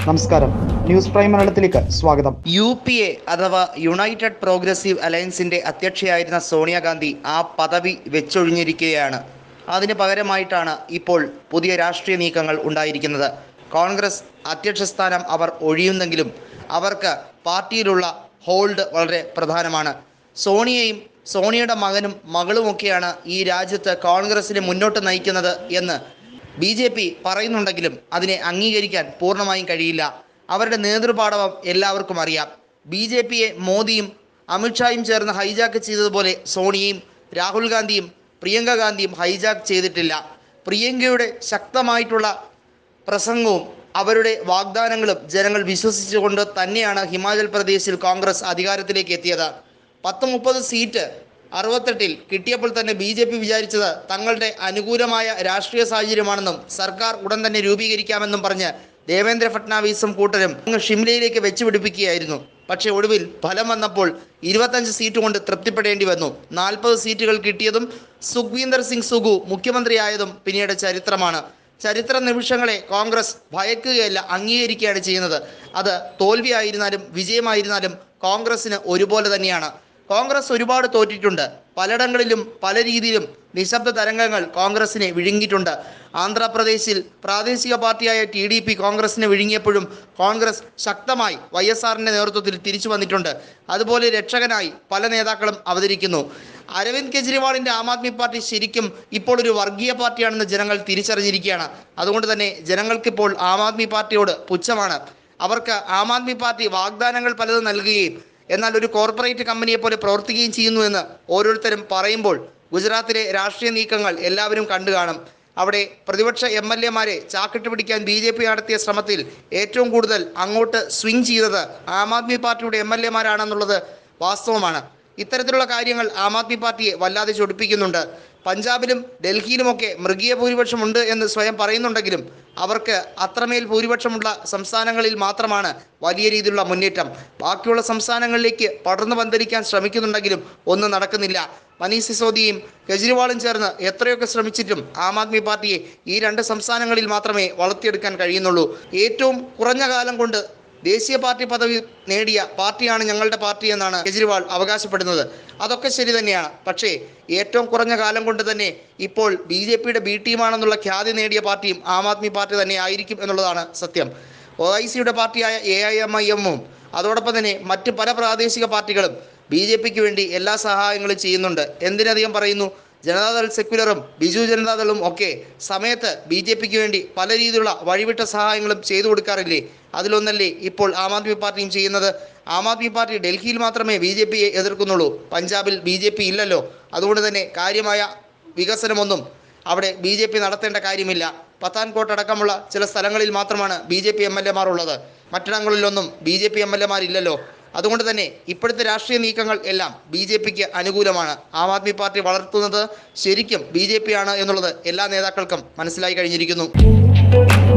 നമസ്കാരം news prime മലയാളത്തിലേക്ക് സ്വാഗതം യു പി എ അഥവാ യുണൈറ്റഡ് പ്രോഗ്രസീവ് അലയൻസിന്റെ അധ്യക്ഷയായിരുന്ന സോണിയാഗാന്ധി ആ പദവി വെച്ചൊഴിഞ്ഞിരിക്കുകയാണ് അതിന് പകരമായിട്ടാണ് ഇപ്പോൾ പുതിയ രാഷ്ട്രീയ നീക്കങ്ങൾ ഉണ്ടായിരിക്കുന്നത് കോൺഗ്രസ് അധ്യക്ഷ സ്ഥാനം അവർ ഒഴിയുന്നെങ്കിലും അവർക്ക് പാർട്ടിയിലുള്ള ഹോൾഡ് വളരെ പ്രധാനമാണ് സോണിയയും സോണിയയുടെ മകനും മകളുമൊക്കെയാണ് ഈ രാജ്യത്ത് കോൺഗ്രസിനെ മുന്നോട്ട് നയിക്കുന്നത് എന്ന് ബി ജെ പി പറയുന്നുണ്ടെങ്കിലും അതിനെ അംഗീകരിക്കാൻ പൂർണ്ണമായും കഴിയില്ല അവരുടെ നേതൃപാടവം എല്ലാവർക്കും അറിയാം ബി ജെ പിയെ മോദിയും അമിത്ഷായും ചേർന്ന് ഹൈജാക്ക് ചെയ്തതുപോലെ സോണിയയും രാഹുൽ ഗാന്ധിയും പ്രിയങ്ക ഗാന്ധിയും ഹൈജാക്ക് ചെയ്തിട്ടില്ല പ്രിയങ്കയുടെ ശക്തമായിട്ടുള്ള പ്രസംഗവും അവരുടെ വാഗ്ദാനങ്ങളും ജനങ്ങൾ വിശ്വസിച്ചുകൊണ്ട് തന്നെയാണ് ഹിമാചൽ പ്രദേശിൽ കോൺഗ്രസ് അധികാരത്തിലേക്ക് എത്തിയത് പത്ത് മുപ്പത് സീറ്റ് അറുപത്തെട്ടിൽ കിട്ടിയപ്പോൾ തന്നെ ബി ജെ പി വിചാരിച്ചത് തങ്ങളുടെ അനുകൂലമായ രാഷ്ട്രീയ സാഹചര്യമാണെന്നും സർക്കാർ ഉടൻ തന്നെ രൂപീകരിക്കാമെന്നും പറഞ്ഞ് ദേവേന്ദ്ര ഫട്നാവിസും കൂട്ടരും അങ്ങ് ഷിംലയിലേക്ക് വെച്ചുപിടിപ്പിക്കുകയായിരുന്നു പക്ഷേ ഒടുവിൽ ഫലം വന്നപ്പോൾ ഇരുപത്തഞ്ച് സീറ്റ് കൊണ്ട് തൃപ്തിപ്പെടേണ്ടി വന്നു നാൽപ്പത് സീറ്റുകൾ കിട്ടിയതും സുഖ്വീന്ദർ സിംഗ് സുഗു മുഖ്യമന്ത്രിയായതും പിന്നീട് ചരിത്രമാണ് ചരിത്ര നിമിഷങ്ങളെ കോൺഗ്രസ് ഭയക്കുകയല്ല അംഗീകരിക്കുകയാണ് ചെയ്യുന്നത് അത് തോൽവിയായിരുന്നാലും വിജയമായിരുന്നാലും കോൺഗ്രസിന് ഒരുപോലെ തന്നെയാണ് കോൺഗ്രസ് ഒരുപാട് തോറ്റിട്ടുണ്ട് പലയിടങ്ങളിലും പല രീതിയിലും നിശബ്ദ തരംഗങ്ങൾ കോൺഗ്രസിനെ വിഴുങ്ങിയിട്ടുണ്ട് ആന്ധ്രാപ്രദേശിൽ പ്രാദേശിക പാർട്ടിയായ ടി ഡി പി കോൺഗ്രസിനെ വിഴുങ്ങിയപ്പോഴും കോൺഗ്രസ് ശക്തമായി വൈ എസ് ആറിൻ്റെ നേതൃത്വത്തിൽ തിരിച്ചു വന്നിട്ടുണ്ട് അതുപോലെ രക്ഷകനായി പല നേതാക്കളും അവതരിക്കുന്നു അരവിന്ദ് കെജ്രിവാളിൻ്റെ ആം ആദ്മി പാർട്ടി ശരിക്കും ഇപ്പോൾ ഒരു വർഗീയ പാർട്ടിയാണെന്ന് ജനങ്ങൾ തിരിച്ചറിഞ്ഞിരിക്കുകയാണ് അതുകൊണ്ട് തന്നെ ജനങ്ങൾക്കിപ്പോൾ ആം ആദ്മി പാർട്ടിയോട് പുച്ഛമാണ് അവർക്ക് ആം ആദ്മി പാർട്ടി വാഗ്ദാനങ്ങൾ പലതും നൽകുകയും എന്നാൽ ഒരു കോർപ്പറേറ്റ് കമ്പനിയെ പോലെ പ്രവർത്തിക്കുകയും ചെയ്യുന്നു എന്ന് ഓരോരുത്തരും പറയുമ്പോൾ ഗുജറാത്തിലെ രാഷ്ട്രീയ നീക്കങ്ങൾ എല്ലാവരും കണ്ടു കാണും അവിടെ പ്രതിപക്ഷ എം എൽ എമാരെ ചാക്കിട്ട് പിടിക്കാൻ ബി ജെ പി നടത്തിയ ശ്രമത്തിൽ ഏറ്റവും കൂടുതൽ അങ്ങോട്ട് സ്വിംഗ് ചെയ്തത് ആം ആദ്മി പാർട്ടിയുടെ എം എൽ എമാരാണെന്നുള്ളത് വാസ്തവമാണ് ഇത്തരത്തിലുള്ള കാര്യങ്ങൾ ആം ആദ്മി പാർട്ടിയെ വല്ലാതെ ചൊടിപ്പിക്കുന്നുണ്ട് പഞ്ചാബിലും ഡൽഹിയിലുമൊക്കെ മൃഗീയ ഭൂരിപക്ഷമുണ്ട് എന്ന് സ്വയം പറയുന്നുണ്ടെങ്കിലും അവർക്ക് അത്രമേൽ ഭൂരിപക്ഷമുള്ള സംസ്ഥാനങ്ങളിൽ മാത്രമാണ് വലിയ രീതിയിലുള്ള മുന്നേറ്റം ബാക്കിയുള്ള സംസ്ഥാനങ്ങളിലേക്ക് പടർന്നു പന്തലിക്കാൻ ശ്രമിക്കുന്നുണ്ടെങ്കിലും ഒന്നും നടക്കുന്നില്ല മനീഷ് സിസോദിയും കെജ്രിവാളും ചേർന്ന് എത്രയൊക്കെ ശ്രമിച്ചിട്ടും ആം ആദ്മി പാർട്ടിയെ ഈ രണ്ട് സംസ്ഥാനങ്ങളിൽ മാത്രമേ വളർത്തിയെടുക്കാൻ കഴിയുന്നുള്ളൂ ഏറ്റവും കുറഞ്ഞ കാലം കൊണ്ട് ദേശീയ പാർട്ടി പദവി നേടിയ പാർട്ടിയാണ് ഞങ്ങളുടെ പാർട്ടി എന്നാണ് കെജ്രിവാൾ അവകാശപ്പെടുന്നത് അതൊക്കെ ശരി തന്നെയാണ് പക്ഷേ ഏറ്റവും കുറഞ്ഞ കാലം കൊണ്ട് തന്നെ ഇപ്പോൾ ബി ജെ പിയുടെ ബി ടീമാണെന്നുള്ള ഖ്യാതി നേടിയ പാർട്ടിയും ആം ആദ്മി പാർട്ടി തന്നെ ആയിരിക്കും എന്നുള്ളതാണ് സത്യം ഒ ഐ സിയുടെ പാർട്ടിയായ എ ഐ എം ഐ എമ്മും അതോടൊപ്പം തന്നെ മറ്റ് പല പ്രാദേശിക പാർട്ടികളും ബി ജെ പിക്ക് വേണ്ടി എല്ലാ സഹായങ്ങളും ചെയ്യുന്നുണ്ട് എന്തിനധികം പറയുന്നു ജനതാദൾ സെക്യുലറും ബിജു ജനതാദളും ഒക്കെ സമയത്ത് ബി ജെ പിക്ക് വേണ്ടി പല രീതിയിലുള്ള വഴിവിട്ട സഹായങ്ങളും ചെയ്തു കൊടുക്കാറില്ലേ അതിലൊന്നല്ലേ ഇപ്പോൾ ആം ആദ്മി പാർട്ടിയും ചെയ്യുന്നത് ആം ആദ്മി പാർട്ടി ഡൽഹിയിൽ മാത്രമേ ബി ജെ പിയെ എതിർക്കുന്നുള്ളൂ പഞ്ചാബിൽ ബി ജെ പി ഇല്ലല്ലോ അതുകൊണ്ട് തന്നെ കാര്യമായ വികസനമൊന്നും അവിടെ ബി ജെ പി നടത്തേണ്ട കാര്യമില്ല പത്താൻകോട്ട് അടക്കമുള്ള ചില സ്ഥലങ്ങളിൽ മാത്രമാണ് B J P M L എമാർ ഉള്ളത് മറ്റിടങ്ങളിലൊന്നും B J P M L എമാരില്ലല്ലോ അതുകൊണ്ട് തന്നെ ഇപ്പോഴത്തെ രാഷ്ട്രീയ നീക്കങ്ങൾ എല്ലാം ബി ജെ പിക്ക് അനുകൂലമാണ് ആം ആദ്മി പാർട്ടി വളർത്തുന്നത് ശരിക്കും ബി ജെ പി ആണ് എന്നുള്ളത് എല്ലാ നേതാക്കൾക്കും മനസ്സിലായി കഴിഞ്ഞിരിക്കുന്നു